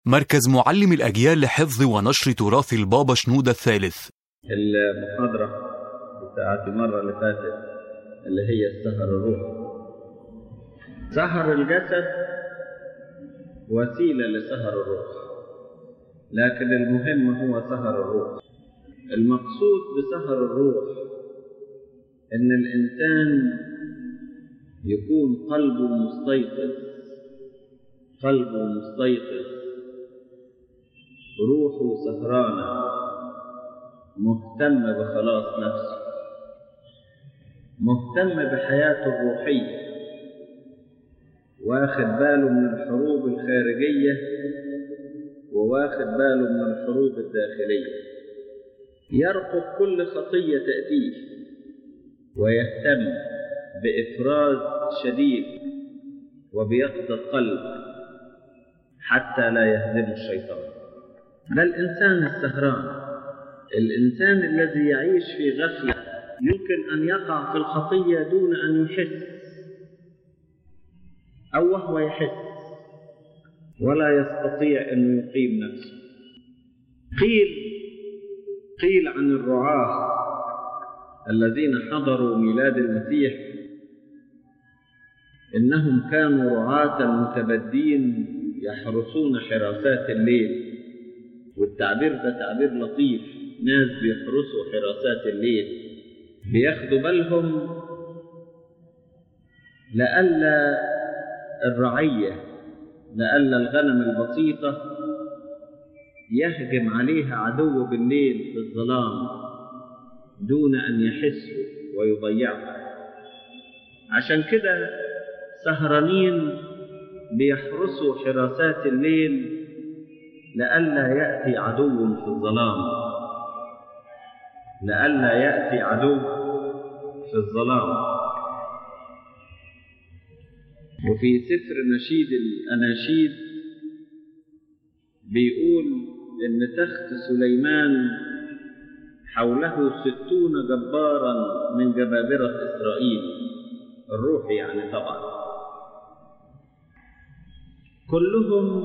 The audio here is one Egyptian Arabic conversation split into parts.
مركز معلم الأجيال لحفظ ونشر تراث البابا شنودة الثالث المحاضرة بتاعت المرة اللي فاتت اللي هي السهر الروحي سهر الجسد وسيلة لسهر الروح لكن المهم هو سهر الروح المقصود بسهر الروح ان الانسان يكون قلبه مستيقظ قلبه مستيقظ روحه سهرانة مهتم بخلاص نفسه مهتم بحياته الروحية واخد باله من الحروب الخارجية وواخد باله من الحروب الداخلية يرقب كل خطية تأتيه ويهتم بإفراز شديد وبيقظة قلب حتى لا يهزم الشيطان ده الإنسان السهران الإنسان الذي يعيش في غفلة يمكن أن يقع في الخطية دون أن يحس أو وهو يحس ولا يستطيع أن يقيم نفسه قيل قيل عن الرعاة الذين حضروا ميلاد المسيح إنهم كانوا رعاة متبدين يحرسون حراسات الليل والتعبير ده تعبير لطيف ناس بيحرسوا حراسات الليل بياخدوا بالهم لئلا الرعية لئلا الغنم البسيطة يهجم عليها عدو بالليل في الظلام دون أن يحسوا ويضيعها عشان كده سهرانين بيحرسوا حراسات الليل لئلا يأتي عدو في الظلام لئلا يأتي عدو في الظلام وفي سفر نشيد الأناشيد بيقول إن تخت سليمان حوله ستون جبارا من جبابرة إسرائيل الروح يعني طبعا كلهم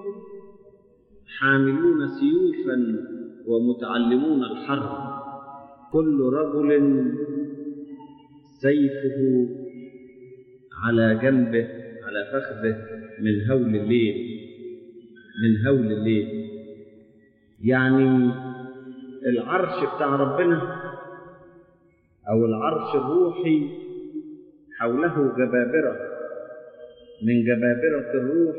حاملون سيوفا ومتعلمون الحرب كل رجل سيفه على جنبه على فخذه من هول الليل من هول الليل يعني العرش بتاع ربنا او العرش الروحي حوله جبابره من جبابره الروح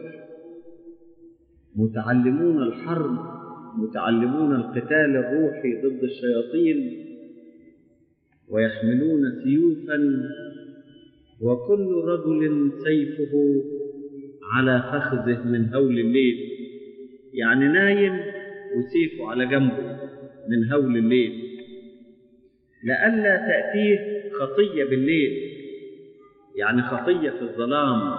متعلمون الحرب متعلمون القتال الروحي ضد الشياطين ويحملون سيوفا وكل رجل سيفه على فخذه من هول الليل يعني نايم وسيفه على جنبه من هول الليل لئلا تأتيه خطية بالليل يعني خطية في الظلام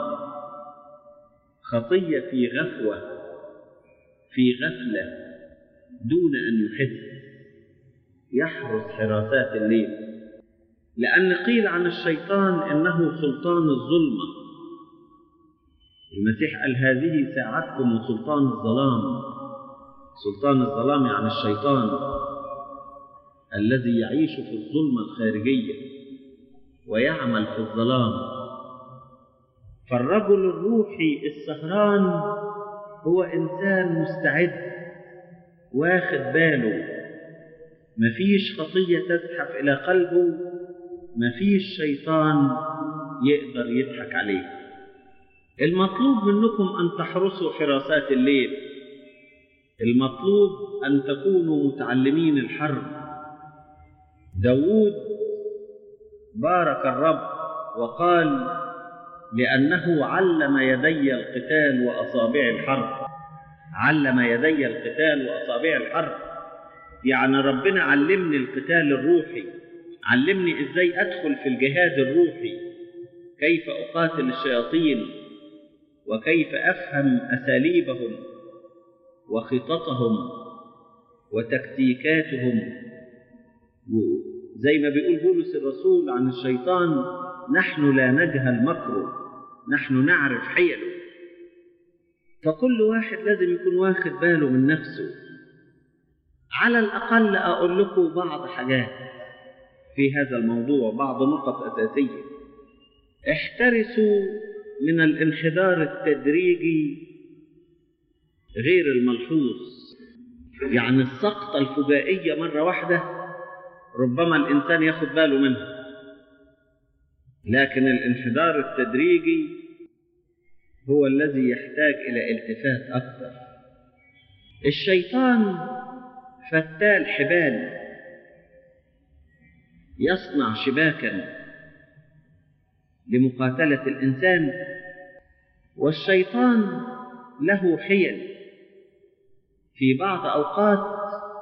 خطية في غفوة في غفلة دون أن يحس يحرس حراسات الليل لأن قيل عن الشيطان إنه سلطان الظلمة المسيح قال هذه ساعتكم وسلطان الظلام سلطان الظلام يعني الشيطان الذي يعيش في الظلمة الخارجية ويعمل في الظلام فالرجل الروحي السهران هو إنسان مستعد واخد باله مفيش خطية تزحف إلى قلبه مفيش شيطان يقدر يضحك عليه المطلوب منكم أن تحرسوا حراسات الليل المطلوب أن تكونوا متعلمين الحرب داود بارك الرب وقال لأنه علم يدي القتال وأصابع الحرب علم يدي القتال وأصابع الحرب يعني ربنا علمني القتال الروحي علمني ازاي ادخل في الجهاد الروحي كيف اقاتل الشياطين وكيف افهم اساليبهم وخططهم وتكتيكاتهم زي ما بيقول بولس الرسول عن فكل واحد لازم يكون واخد باله من نفسه على الأقل أقول لكم بعض حاجات في هذا الموضوع بعض نقط أساسية احترسوا من الانحدار التدريجي غير الملحوظ يعني السقطة الفجائية مرة واحدة ربما الإنسان ياخد باله منها لكن الانحدار التدريجي هو الذي يحتاج إلى التفات أكثر الشيطان فتال حبال يصنع شباكا لمقاتلة الإنسان والشيطان له حيل في بعض أوقات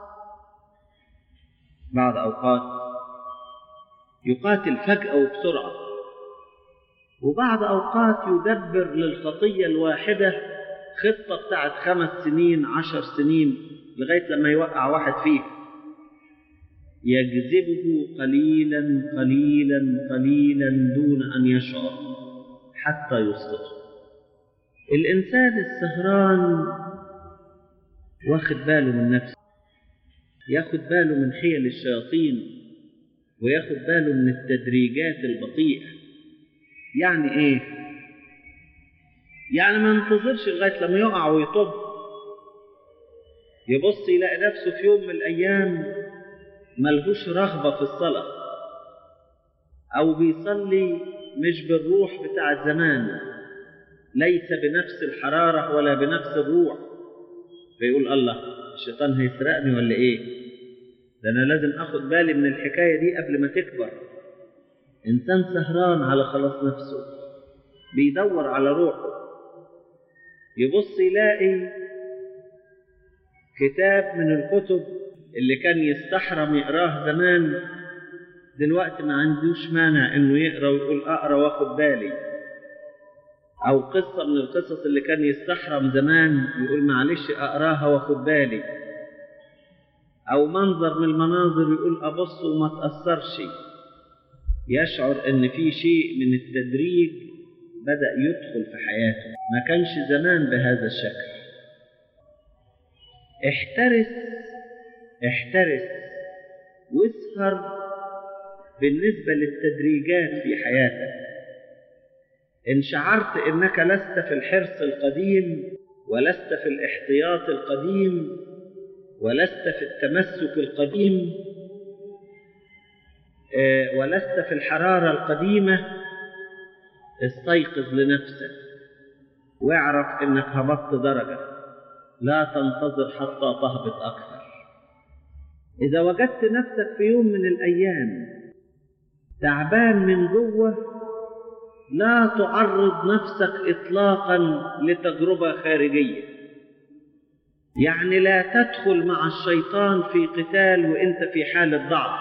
بعض أوقات يقاتل فجأة وبسرعة وبعض أوقات يدبر للخطية الواحدة خطة بتاعت خمس سنين عشر سنين لغاية لما يوقع واحد فيه يجذبه قليلا قليلا قليلا دون أن يشعر حتى يسقطه الإنسان السهران واخد باله من نفسه ياخد باله من حيل الشياطين وياخد باله من التدريجات البطيئة يعني ايه يعني ما ينتظرش لغاية لما يقع ويطب يبص يلاقي نفسه في يوم من الأيام ملهوش رغبة في الصلاة أو بيصلي مش بالروح بتاع زمان ليس بنفس الحرارة ولا بنفس الروح فيقول الله الشيطان هيسرقني ولا ايه ده انا لازم اخد بالي من الحكايه دي قبل ما تكبر انسان سهران على خلاص نفسه بيدور على روحه يبص يلاقي كتاب من الكتب اللي كان يستحرم يقراه زمان دلوقتي ما عندوش مانع انه يقرا ويقول اقرا واخد بالي او قصه من القصص اللي كان يستحرم زمان يقول معلش اقراها واخد بالي او منظر من المناظر يقول ابص وما تاثرش يشعر ان في شيء من التدريج بدا يدخل في حياته ما كانش زمان بهذا الشكل احترس احترس واسهر بالنسبه للتدريجات في حياتك إن شعرت إنك لست في الحرص القديم ولست في الاحتياط القديم ولست في التمسك القديم ولست في الحرارة القديمة استيقظ لنفسك واعرف إنك هبطت درجة لا تنتظر حتى تهبط أكثر إذا وجدت نفسك في يوم من الأيام تعبان من جوه لا تعرض نفسك اطلاقا لتجربه خارجيه يعني لا تدخل مع الشيطان في قتال وانت في حاله ضعف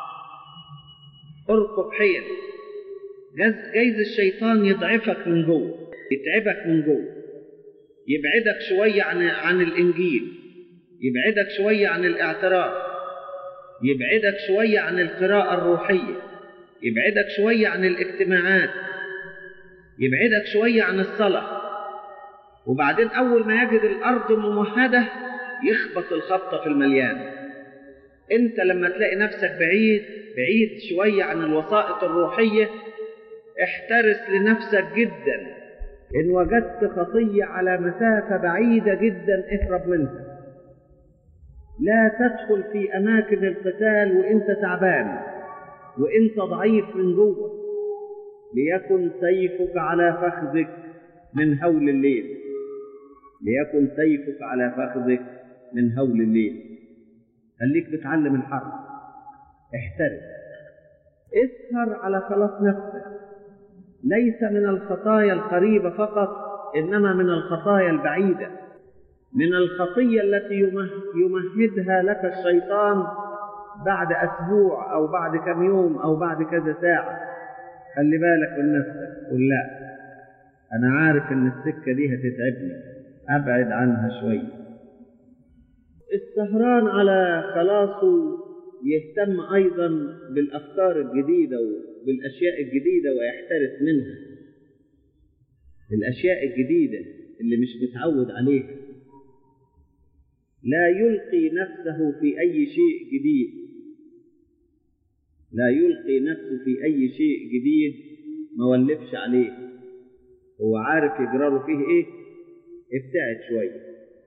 اركب حيل جايز الشيطان يضعفك من جوه يتعبك من جوه يبعدك شويه عن عن الانجيل يبعدك شويه عن الاعتراف يبعدك شويه عن القراءه الروحيه يبعدك شويه عن الاجتماعات يبعدك شوية عن الصلاة وبعدين أول ما يجد الأرض ممهدة يخبط الخبطة في المليان أنت لما تلاقي نفسك بعيد بعيد شوية عن الوسائط الروحية احترس لنفسك جدا إن وجدت خطية على مسافة بعيدة جدا اهرب منها لا تدخل في أماكن القتال وأنت تعبان وأنت ضعيف من جوه ليكن سيفك على فخذك من هول الليل ليكن سيفك على فخذك من هول الليل خليك بتعلم الحرب احترس اسهر على خلاص نفسك ليس من الخطايا القريبة فقط إنما من الخطايا البعيدة من الخطية التي يمهدها لك الشيطان بعد أسبوع أو بعد كم يوم أو بعد كذا ساعة خلي بالك من نفسك قول لا أنا عارف إن السكة دي هتتعبني أبعد عنها شوية السهران على خلاصه يهتم أيضا بالأفكار الجديدة وبالأشياء الجديدة ويحترس منها الأشياء الجديدة اللي مش متعود عليها لا يلقي نفسه في أي شيء جديد لا يلقي نفسه في أي شيء جديد ما ولفش عليه هو عارف يجرى له فيه إيه ابتعد شوية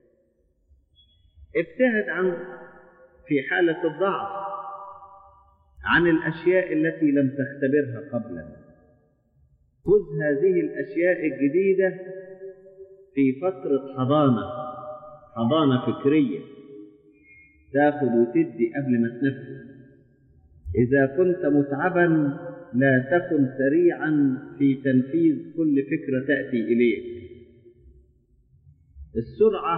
ابتعد عن في حالة الضعف عن الأشياء التي لم تختبرها قبلا خذ هذه الأشياء الجديدة في فترة حضانة حضانة فكرية تاخد وتدي قبل ما تنفذ إذا كنت متعبا لا تكن سريعا في تنفيذ كل فكرة تأتي إليك السرعة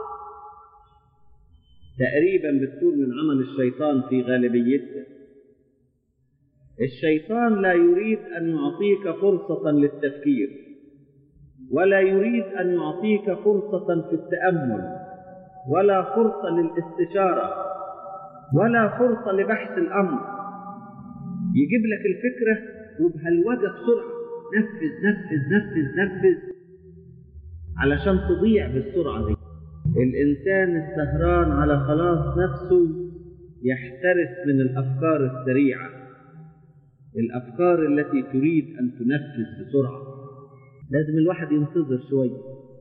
تقريبا بتكون من عمل الشيطان في غالبيتها الشيطان لا يريد أن يعطيك فرصة للتفكير ولا يريد أن يعطيك فرصة في التأمل ولا فرصة للاستشارة ولا فرصة لبحث الأمر يجيب لك الفكرة وبهالوجه بسرعة نفذ نفذ نفذ نفذ علشان تضيع بالسرعة دي الإنسان السهران على خلاص نفسه يحترس من الأفكار السريعة الأفكار التي تريد أن تنفذ بسرعة لازم الواحد ينتظر شوية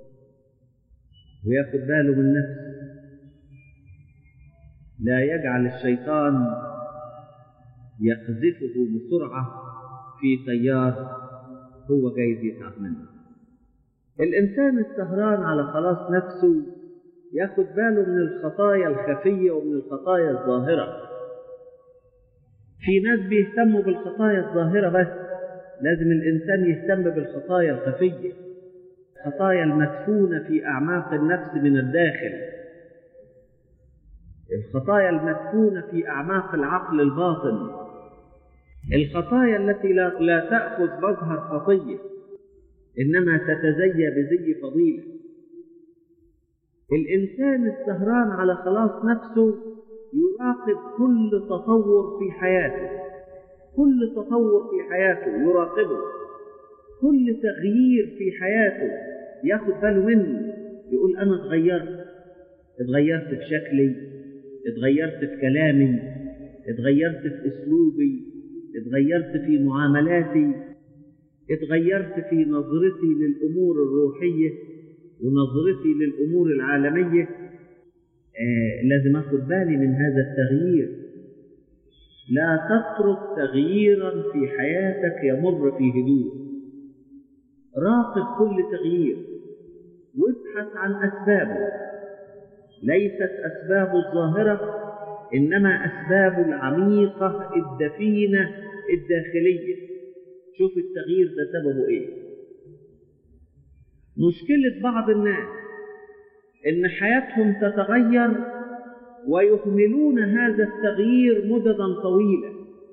وياخد باله من نفسه لا يجعل الشيطان يقذفه بسرعة في تيار هو جايز يتعب منه الإنسان السهران على خلاص نفسه ياخد باله من الخطايا الخفية ومن الخطايا الظاهرة في ناس بيهتموا بالخطايا الظاهرة بس لازم الإنسان يهتم بالخطايا الخفية الخطايا المدفونة في أعماق النفس من الداخل الخطايا المدفونة في أعماق العقل الباطن الخطايا التي لا, لا تأخذ مظهر خطية إنما تتزيى بزي فضيلة الإنسان السهران على خلاص نفسه يراقب كل تطور في حياته كل تطور في حياته يراقبه كل تغيير في حياته ياخد باله منه يقول أنا اتغيرت اتغيرت في شكلي اتغيرت في كلامي اتغيرت في أسلوبي اتغيرت في معاملاتي اتغيرت في نظرتي للأمور الروحية ونظرتي للأمور العالمية آه لازم أخذ بالي من هذا التغيير لا تترك تغييرا في حياتك يمر في هدوء راقب كل تغيير وابحث عن أسبابه ليست أسباب الظاهرة إنما أسباب العميقة الدفينة الداخلية شوف التغيير ده سببه إيه مشكلة بعض الناس إن حياتهم تتغير ويهملون هذا التغيير مددا طويلة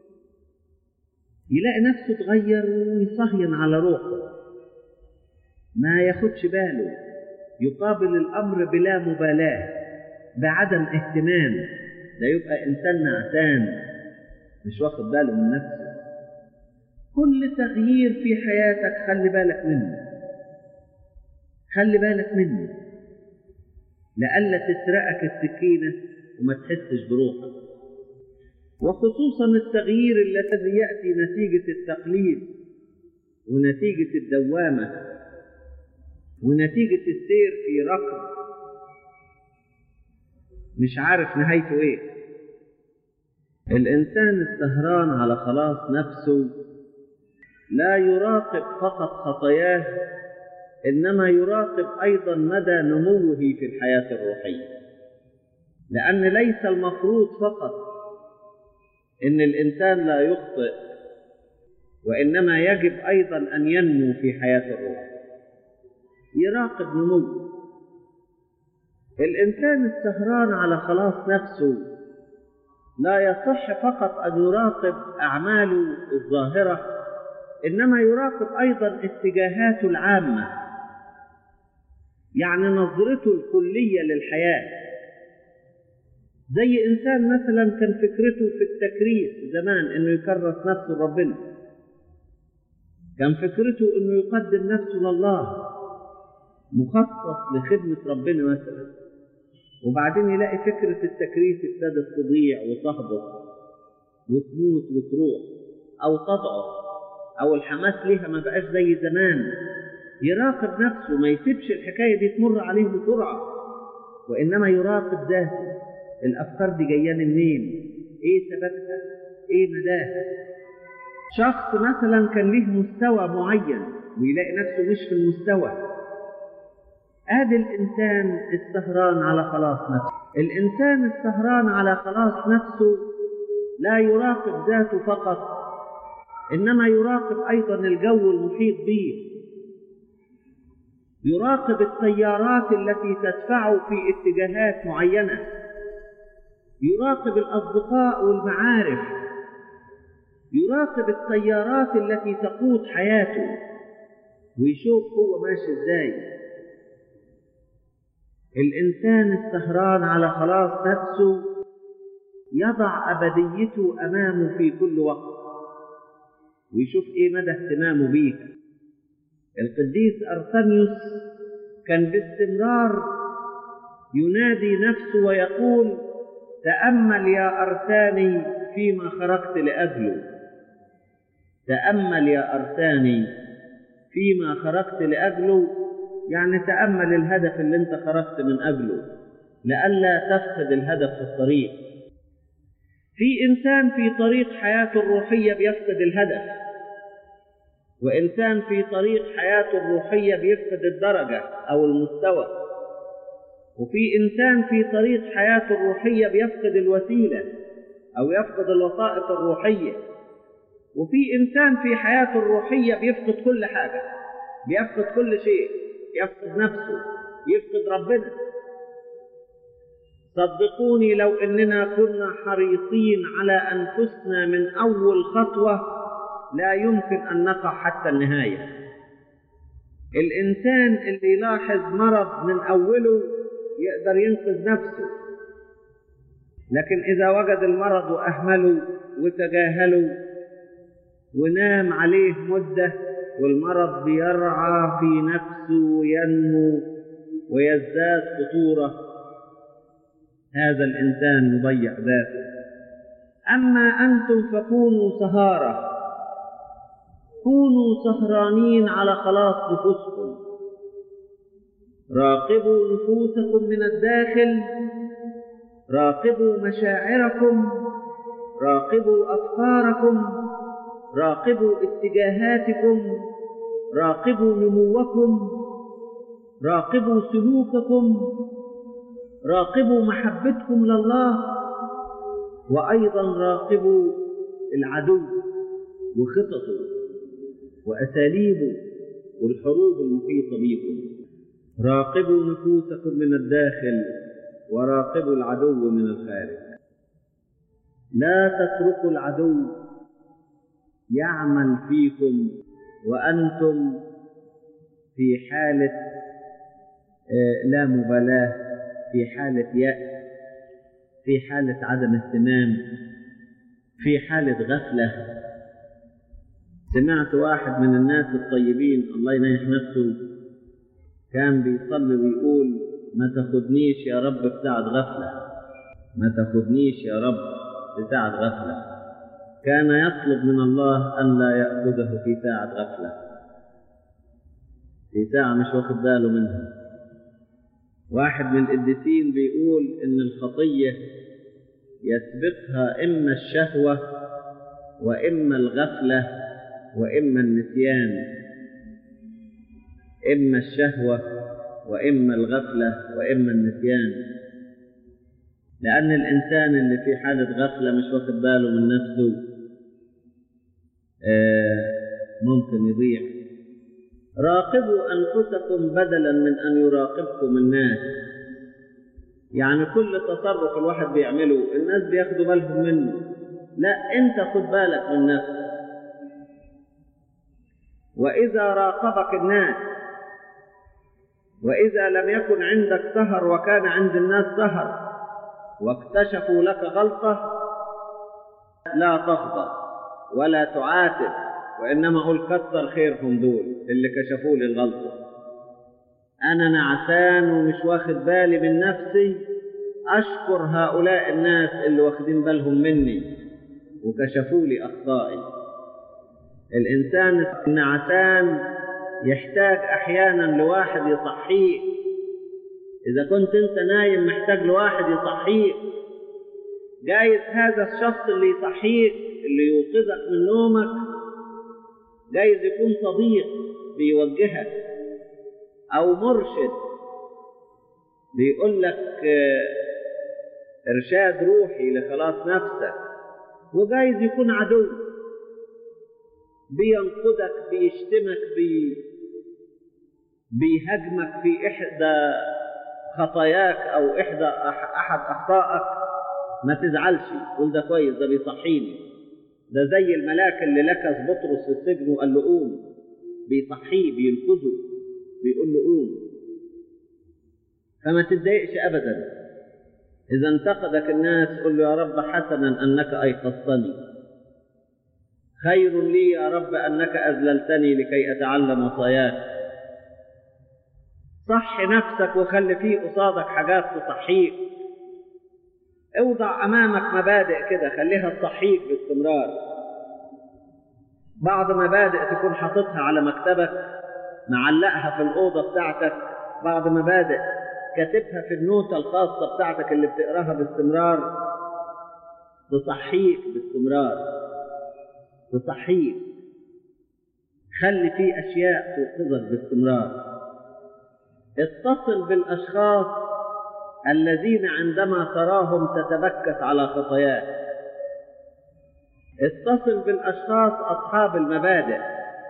يلاقي نفسه تغير ويصهين على روحه ما ياخدش باله يقابل الأمر بلا مبالاة بعدم اهتمام ده يبقى إنسان نعسان مش واخد باله من نفسه كل تغيير في حياتك خلي بالك منه خلي بالك منه لئلا تسرقك السكينة وما تحسش بروحك وخصوصا التغيير الذي يأتي نتيجة التقليد ونتيجة الدوامة ونتيجة السير في ركض مش عارف نهايته ايه الإنسان السهران على خلاص نفسه لا يراقب فقط خطاياه إنما يراقب أيضا مدى نموه في الحياة الروحية لأن ليس المفروض فقط إن الإنسان لا يخطئ وإنما يجب أيضا أن ينمو في حياة الروح يراقب نموه الإنسان السهران على خلاص نفسه لا يصح فقط أن يراقب أعماله الظاهرة إنما يراقب أيضا اتجاهاته العامة يعني نظرته الكلية للحياة زي إنسان مثلا كان فكرته في التكريس زمان إنه يكرس نفسه لربنا كان فكرته إنه يقدم نفسه لله مخصص لخدمة ربنا مثلا وبعدين يلاقي فكرة التكريس ابتدت تضيع وتهبط وتموت وتروح أو تضعف أو الحماس ليها ما بقاش زي زمان يراقب نفسه ما يسيبش الحكاية دي تمر عليه بسرعة وإنما يراقب ذاته الأفكار دي جاية منين إيه سببها إيه مداها شخص مثلا كان ليه مستوى معين ويلاقي نفسه مش في المستوى ادي الانسان السهران على خلاص نفسه الانسان السهران على خلاص نفسه لا يراقب ذاته فقط انما يراقب ايضا الجو المحيط به يراقب التيارات التي تدفعه في اتجاهات معينه يراقب الاصدقاء والمعارف يراقب التيارات التي تقود حياته ويشوف هو ماشي ازاي الانسان السهران على خلاص نفسه يضع ابديته امامه في كل وقت ويشوف ايه مدى اهتمامه بيها القديس ارسنيوس كان باستمرار ينادي نفسه ويقول تامل يا ارساني فيما خرجت لاجله تامل يا ارساني فيما خرجت لاجله يعني تامل الهدف اللي انت خرجت من اجله لئلا تفقد الهدف في الطريق في انسان في طريق حياته الروحيه بيفقد الهدف وانسان في طريق حياته الروحيه بيفقد الدرجه او المستوى وفي انسان في طريق حياته الروحيه بيفقد الوسيله او يفقد الوسائط الروحيه وفي انسان في حياته الروحيه بيفقد كل حاجه بيفقد كل شيء يفقد نفسه يفقد ربنا صدقوني لو اننا كنا حريصين على انفسنا من اول خطوه لا يمكن ان نقع حتى النهايه الانسان اللي يلاحظ مرض من اوله يقدر ينقذ نفسه لكن اذا وجد المرض واهمله وتجاهله ونام عليه مده والمرض بيرعى في نفسه وينمو ويزداد خطوره هذا الانسان يضيع ذاته اما انتم فكونوا سهاره كونوا سهرانين على خلاص نفوسكم راقبوا نفوسكم من الداخل راقبوا مشاعركم راقبوا افكاركم راقبوا اتجاهاتكم راقبوا نموكم راقبوا سلوككم راقبوا محبتكم لله وايضا راقبوا العدو وخططه واساليبه والحروب المحيطه بكم راقبوا نفوسكم من الداخل وراقبوا العدو من الخارج لا تتركوا العدو يعمل فيكم وانتم في حاله لا مبالاه في حاله ياس في حاله عدم اهتمام في حاله غفله سمعت واحد من الناس الطيبين الله ينيح نفسه كان بيصلي ويقول ما تاخدنيش يا رب في ساعة غفلة ما تاخدنيش يا رب في ساعة غفلة كان يطلب من الله أن لا يأخذه في ساعة غفلة في ساعة مش واخد باله منها واحد من القديسين بيقول إن الخطية يسبقها إما الشهوة وإما الغفلة وإما النسيان إما الشهوة وإما الغفلة وإما النسيان لأن الإنسان اللي في حالة غفلة مش واخد باله من نفسه ممكن يضيع راقبوا أنفسكم بدلا من أن يراقبكم الناس يعني كل تصرف الواحد بيعمله الناس بياخدوا بالهم منه لا أنت خد بالك من نفسك وإذا راقبك الناس وإذا لم يكن عندك سهر وكان عند الناس سهر واكتشفوا لك غلطة لا تغضب ولا تعاتب وإنما قل كثر خيرهم دول اللي كشفوا لي الغلطة أنا نعسان ومش واخد بالي من نفسي أشكر هؤلاء الناس اللي واخدين بالهم مني وكشفوا لي أخطائي الإنسان النعسان يحتاج أحيانا لواحد يصحيه إذا كنت أنت نايم محتاج لواحد يصحيك جايز هذا الشخص اللي يصحيك اللي يوقظك من نومك جايز يكون صديق بيوجهك أو مرشد بيقول لك إرشاد روحي لخلاص نفسك وجايز يكون عدو بينقدك بيشتمك بي بيهاجمك في إحدى خطاياك أو إحدى أحد أخطائك ما تزعلش قول ده كويس ده بيصحيني ده زي الملاك اللي لكس بطرس في السجن وقال له قوم بيصحيه بينقذه بيقول له قوم فما تتضايقش ابدا اذا انتقدك الناس قل له يا رب حسنا انك ايقظتني خير لي يا رب انك اذللتني لكي اتعلم وصاياك صح نفسك وخلي فيه قصادك حاجات تصحيك اوضع امامك مبادئ كده خليها تصحيك باستمرار بعض مبادئ تكون حاططها على مكتبك معلقها في الاوضه بتاعتك بعض مبادئ كاتبها في النوتة الخاصة بتاعتك اللي بتقراها باستمرار تصحيك باستمرار تصحيك خلي في أشياء توقظك باستمرار اتصل بالأشخاص الذين عندما تراهم تتبكت على خطاياك اتصل بالأشخاص أصحاب المبادئ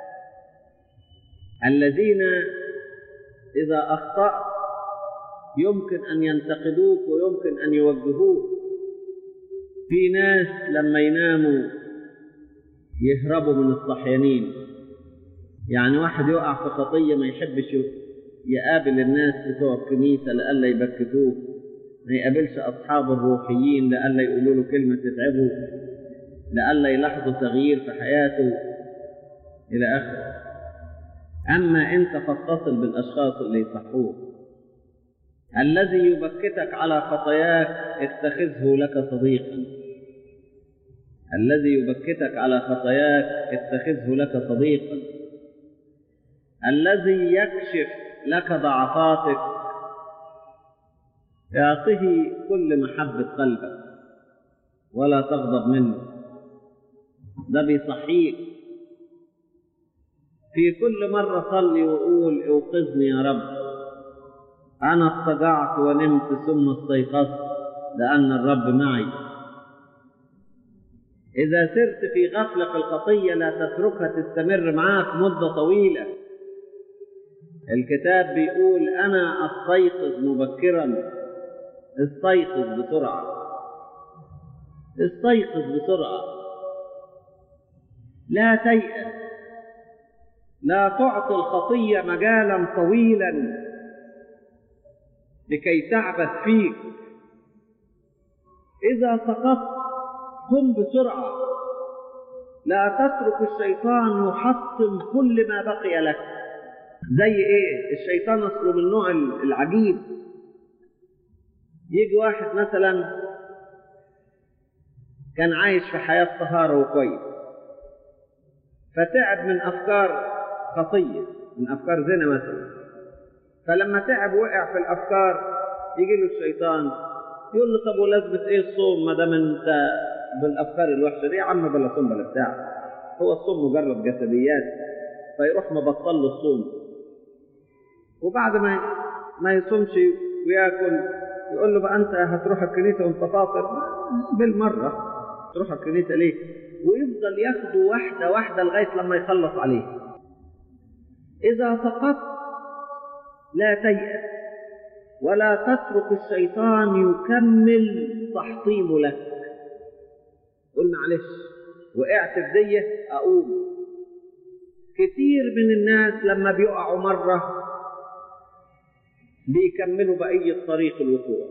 الذين إذا أخطأت يمكن أن ينتقدوك ويمكن أن يوجهوك في ناس لما يناموا يهربوا من الصحيانين يعني واحد يقع في خطية ما يحبش يقابل الناس بتوع الكنيسة لألا يبكتوه ما يقابلش أصحاب الروحيين لألا يقولوا له كلمة تتعبه لألا يلاحظوا تغيير في حياته إلى آخره أما أنت فاتصل بالأشخاص اللي يصحوك الذي يبكتك على خطاياك اتخذه لك صديقا الذي يبكتك على خطاياك اتخذه لك صديقا الذي يكشف لك ضعفاتك اعطه كل محبة قلبك ولا تغضب منه ده بيصحيك في كل مرة صلي وقول اوقظني يا رب أنا اضطجعت ونمت ثم استيقظت لأن الرب معي إذا سرت في غفلة الخطية لا تتركها تستمر معاك مدة طويلة الكتاب بيقول أنا أستيقظ مبكرا استيقظ بسرعة استيقظ بسرعة لا تيأس لا تعطي الخطية مجالا طويلا لكي تعبث فيك إذا سقطت قم بسرعة لا تترك الشيطان يحطم كل ما بقي لك زي ايه الشيطان اصله من النوع العجيب يجي واحد مثلا كان عايش في حياة طهارة وكويس فتعب من أفكار خطية من أفكار زنا مثلا فلما تعب وقع في الافكار يجي له الشيطان يقول له طب ولازمه ايه الصوم ما دام انت بالافكار الوحشه دي يا عم بلا صوم بلا بتاع هو الصوم مجرد جسديات فيروح مبطل له الصوم وبعد ما ما يصومش وياكل يقول له بقى انت هتروح الكنيسه وانت فاطر بالمره تروح الكنيسه ليه؟ ويفضل ياخده واحده واحده لغايه لما يخلص عليه اذا سقطت لا تيأس ولا تترك الشيطان يكمل تحطيمه لك قل معلش وقعت في دية أقوم كتير من الناس لما بيقعوا مرة بيكملوا بقية طريق الوقوع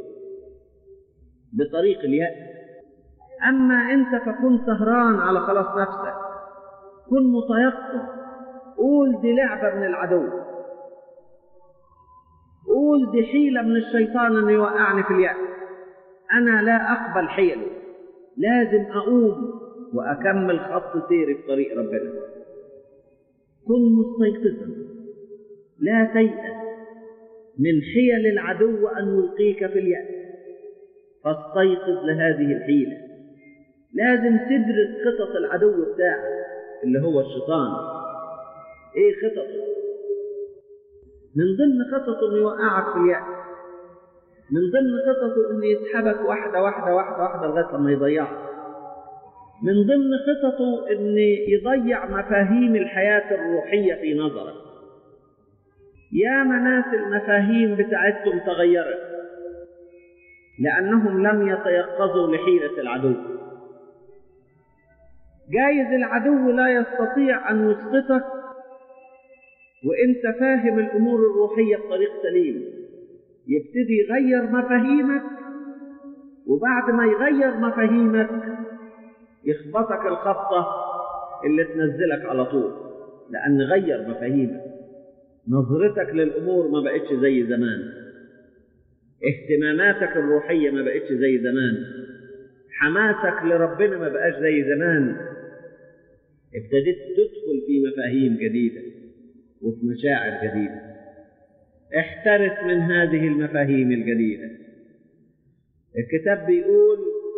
بطريق اليأس أما أنت فكن سهران على خلاص نفسك كن متيقظ قول دي لعبة من العدو وقول دي حيلة من الشيطان انه يوقعني في اليأس انا لا اقبل حيله لازم اقوم واكمل خط سيري في طريق ربنا كن مستيقظا لا تيأس من حيل العدو ان يلقيك في اليأس فاستيقظ لهذه الحيلة لازم تدرس خطط العدو بتاعك اللي هو الشيطان ايه خططه من ضمن خططه انه يوقعك في اليأس من ضمن خططه انه يسحبك واحدة واحدة واحدة واحدة لغاية لما يضيعك من ضمن خططه ان يضيع مفاهيم الحياة الروحية في نظرك يا ناس المفاهيم بتاعتهم تغيرت لأنهم لم يتيقظوا لحيلة العدو جايز العدو لا يستطيع أن يسقطك وانت فاهم الامور الروحيه بطريق سليم يبتدي يغير مفاهيمك وبعد ما يغير مفاهيمك يخبطك الخبطه اللي تنزلك على طول لان غير مفاهيمك نظرتك للامور ما بقتش زي زمان اهتماماتك الروحيه ما بقتش زي زمان حماسك لربنا ما بقاش زي زمان ابتديت تدخل في مفاهيم جديده وفي مشاعر جديدة احترس من هذه المفاهيم الجديدة الكتاب بيقول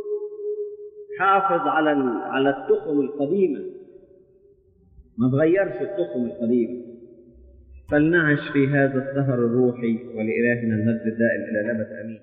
حافظ على على التخم القديمة ما تغيرش التخم القديمة فلنعش في هذا السهر الروحي ولإلهنا المجد الدائم إلى الأبد آمين